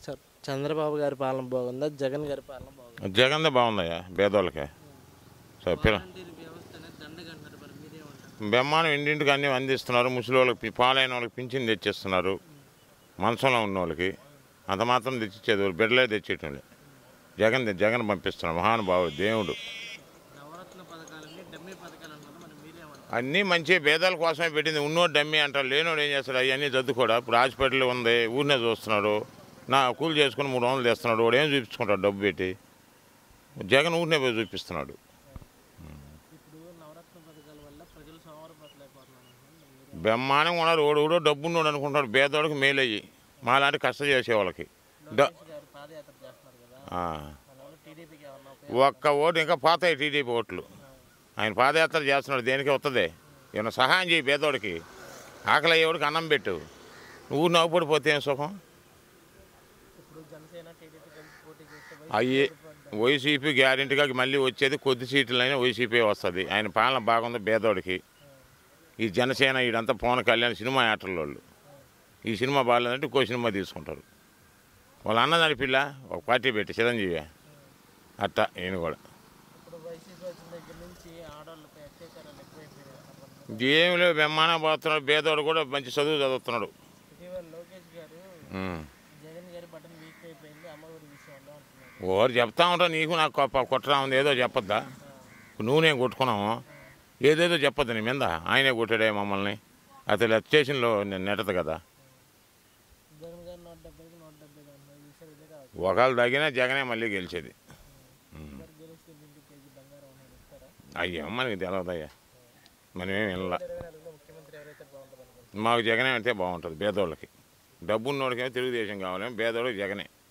Sir Chandrababu గారి పాలన బాగుందా జగన్ గారి పాలన బాగుందా జగన్దే బాగుందయ్యా పేదోళ్ళకి సో పిల్ల వాలంటీర్ వ్యవస్థ అనేది దండగ అంటారు మరి మీరేమంటారు బెమ్మానం ఇంటింటికి అన్నీ అందిస్తున్నారు ముసలి వాళ్ళకి పి- పాలైన వాళ్ళకి పింఛన్ తెచ్చిస్తున్నారు మంచంలో ఉన్న వాళ్ళకి అంత మాత్రం తెచ్చిచ్చేది వాళ్ళు బిడ్డలే తెచ్చేయటం లేదు. జగన్ జగన్ పంపిస్తున్నాడు మహానుభావుడు దేవుడు నవరత్న పథకాలన్నీ డమ్మీ పథకాలు అన్నారు మరి మీరేమంటారు అన్నీ మంచి భేదాల కోసమే పెట్టింది ఉన్నోడు డమ్మి అంటారు లేనోడు ఏం చేస్తాడు అవన్నీ దద్దు కూడా ఇప్పుడు హాస్పిటల్ ఉంది ఊరినే చూస్తున్నాడు నా కూలి చేసుకుని మూడు వందలు తెస్తున్నాడు వాడు ఏం చూపించుకుంటాడు డబ్బు పెట్టి జగన్ ఊరినే పోయి చూపిస్తున్నాడు ఇప్పుడు నవరత్న పథకాల వల్ల ప్రజలు సోమరపడలేకపోతున్నారు అంటున్నారు. మీరే బ్రహ్మాండంగా ఉన్నారు ఓడు ఓడో డబ్బు ఉన్నాడు అనుకుంటాడు పేదోడికి మేలయ్యి మాలాంటి కష్ట చేసే వాళ్ళకి డ లోకేష్ గారు పాదయాత్ర చేస్తున్నారు కదా ఆ. దానివల్ల టీడీపీకి ఏమన్నా ఉపయోగం ఒక్క ఓటు ఇంకా పోతాయి టీడీపీ ఓట్లు ఆయన పాదయాత్ర చేస్తున్నాడు దేనికి వస్తుంది ఏమైనా సహాయం చేయి పేదోడికి ఆకలి అయ్యేవాడికి అన్నం పెట్టు నువ్వు నవ్వుపడిపోతే ఏం సుఖం ఇప్పుడు జనసేన టీడీపీ కలిసి పోటీ చేస్తే అయ్యి వైసీపీ గ్యారెంటీగా మళ్ళీ వచ్చేది కొద్ది సీట్లైనా వైసీపీ వస్తుంది ఆయన పాలన బాగుంది పేదోడికి ఈ జనసేన ఇదంతా పవన్ కళ్యాణ్ సినిమా యాక్టర్ల వాళ్ళు ఈ సినిమా బాగాలేదంటే ఇంకో సినిమా తీసుకుంటారు వాళ్ళ అన్నదాని పిల్ల ఒక పార్టీ పెట్టి చిరంజీవి అట్టా ఈయన కూడా ఇప్పుడు వైసీపీ వచ్చిన దగ్గర నుంచి ఆడవాళ్ళపై అత్యాచారాలు ఎక్కువైపోయినాయి అన్నమాట. ఏమి లేవు బెమ్మాన పోతున్నాడు పేదోడు కూడా మంచి చదువు చదువుతున్నాడు ఇటీవల లోకేష్ గారు ఉం. జగన్ గారి బటన్ వీక్ అయిపోయింది అమ్మఒడి విషయంలో అంటున్నారు ఓరు చెప్తా ఉంటావు నీకు నాకు కొప్ప- కుట్రా ఉంది ఏదో చెప్పొద్దా నువ్వు నేను కొట్టుకున్నాము ఏదేదో చెప్పొద్దు నీ మీద ఆయనే కొట్టాడే మమ్మల్ని అతను స్టేషన్లో నేను నెట్టదు కదా జగన్ గారు నూట డెబ్బైకి నూట డెబ్బై అంటున్నారు ఈసారి ఇదే కావచ్చు ఒకళ్ళు తగినా జగనే మళ్ళీ గెలిచేది మరి గెలిస్తే ఇంటికి కేజీ బంగారం అనేది ఇస్తారా అయ్యో మనకి తెలియదయ్యా మనమేం వినలా ఇరవై నాలుగులో ముఖ్యమంత్రి ఎవరైతే బాగుంటుంది అనుకుంటున్నారు మాకు జగనే అంటే బాగుంటుంది పేదోళ్ళకి డబ్బు ఉన్నోడికేమో తెలుగుదేశం కావాలి పేదోడికి జగనే